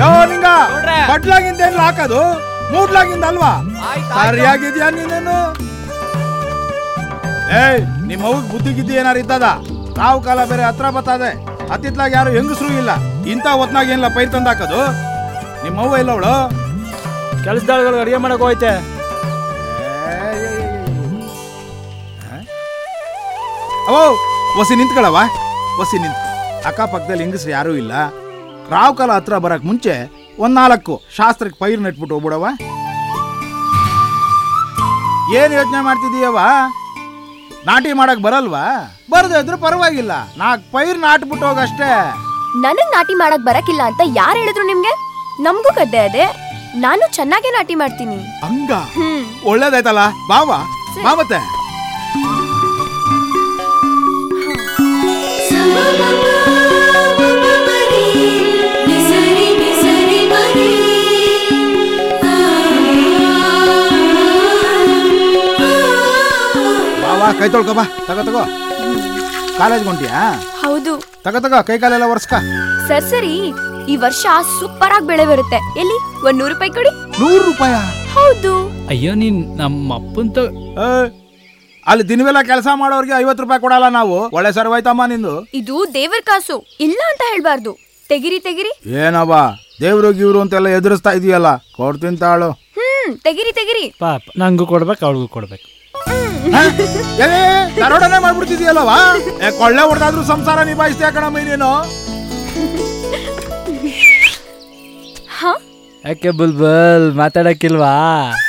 ಯೋ ನಿಂಗ ನೋಡ್ರೆ. ಬಡ್ಲಾಗಿಂದ ಏನ್ ಹಾಕೋದು ಮೂಡ್ಲಾಗಿಂದ ಅಲ್ವಾ ಸರಿಯಾಗಿದ್ಯಾ ನೀನೇನು ಏಯ್ ನಿಮ್ಮ ಅವ್ಗ್ ಬುದ್ಧಿ ಗಿದ್ದಿ ಏನಾರು ಇದ್ದದ ರಾವು ಕಾಲ ಬೇರೆ ಹತ್ರ ಬರ್ತದೆ ಹತ್ತಿತ್ಲಾಗ ಯಾರು ಹೆಂಗಸ್ರು ಇಲ್ಲ ಇಂಥ ಹೊತ್ನಾಗ ಏನಿಲ್ಲ ಪೈರ್ ತಂದು ಹಾಕೋದು ನಿಮ್ಮ ಅವ್ವ ಇಲ್ಲ ಅವಳು ಕೆಲಸದೊಳಗೆ ಅಡಿಗೆ ಮಾಡಕ್ ಹೋಯ್ತೆ ಅವೋ ಒಸಿ ನಿಂತ್ಕೊಳವ ಒಸಿ ನಿಂತ್ ಅಕ್ಕಪಕ್ಕದಲ್ಲಿ ಹೆಂಗಸ್ರು ಯಾರೂ ಇಲ್ಲ ರಾವ್ ಕಾಲ ಹತ್ರ ಬರಕ್ ಮುಂಚೆ ಒಂದ್ ನಾಲ್ಕು ಶಾಸ್ತ್ರಕ್ಕೆ ಪೈರ್ ನೆಟ್ಬಿಟ್ಟು ಹೋಗ್ಬಿಡವ ಏನ್ ಯೋಚನೆ ಮಾಡ್ತಿದೀಯವ ನಾಟಿ ಮಾಡಕ್ ಬರಲ್ವಾ ಬರದೇ ಇದ್ರೆ ಪರವಾಗಿಲ್ಲ ನಾಲ್ಕು ಪೈರ್ ನಾಟ್ಬಿಟ್ಟು ಹೋಗಷ್ಟೇ ನನಗ್ ನಾಟಿ ಮಾಡಕ್ ಬರಕಿಲ್ಲ ಅಂತ ಯಾರು ಹೇಳಿದ್ರು ನಿಮ್ಗೆ ನಮ್ಗೂ ಗದ್ದೆ ಅದೇ ನಾನು ಚೆನ್ನಾಗೇ ನಾಟಿ ಮಾಡ್ತೀನಿ ಹಂಗ ಹ್ಮ್ ಒಳ್ಳೇದಾಯ್ತಲ್ಲ ಬಾವ ಬಾ ಮತ್ತೆ ಬಾವ ಕೈ ತೊಳ್ಕೊ ಬಾ ತಗೋ ತಗೋ ಕಾಲೇಜ್ ಹೊಂಟಿಯಾ ಹೌದು ತಗೋ ತಗೋ ಕೈ ಕಾಲೆಲ್ಲ ಒರ್ಸ್ಕ ಸರ್ ಸರಿ ಈ ವರ್ಷ ಸೂಪರ್ ಆಗಿ ಬೆಳೆ ಬರುತ್ತೆ ಎಲ್ಲಿ ಒಂದ್ ನೂರು ರೂಪಾಯಿ ಕೊಡಿ ನೂರು ರೂಪಾಯ ಹೌದು ಅಯ್ಯೋ ನೀನ್ ನಮ್ಮ ಅಪ್ಪಂತ ಅಲ್ಲಿ ದಿನವೆಲ್ಲ ಕೆಲಸ ಮಾಡೋರ್ಗೆ ಐವತ್ತು ರೂಪಾಯಿ ಕೊಡಲ್ಲ ನಾವು ಒಳ್ಳೆ ಸರ್ವಾಯ್ತಮ್ಮ ನಿಂದು ಇದು ದೇವರ ಕಾಸು ಇಲ್ಲ ಅಂತ ಹೇಳ್ಬಾರ್ದು ತೆಗಿರಿ ತೆಗಿರಿ ಏನವ್ವ ದೇವ್ರು ಗಿವ್ರು ಅಂತೆಲ್ಲ ಎದುರಿಸ್ತಾ ಇದೀಯಲ್ಲ ಕೊಡ್ತೀನಿ ತಾಳು ಹ್ಮ್ ತೆಗಿರಿ ತೆಗಿರಿ ಪಾಪ ನಂಗೂ ಕೊಡ್ಬೇಕು ಅವಳಿಗೂ ಕೊಡ್ಬೇಕು ಹ? ಏ, ದರೋಡನೆ ಮಾಡ್ಬಿಡ್ತಿದ್ಯಲ್ಲವಾ ಏ, ಕೊಳ್ಳೆ ಹೊಡೆದಾದ್ರೂ ಸಂಸಾರ ನಿಭಾಯಿಸ್ತೀಯ ಕಣಮ್ಮ ನೀನು ಹಾ ಯಾಕೆ ಬುಲ್ಬುಲ್ ಮಾತಾಡಕ್ಕಿಲ್ವಾ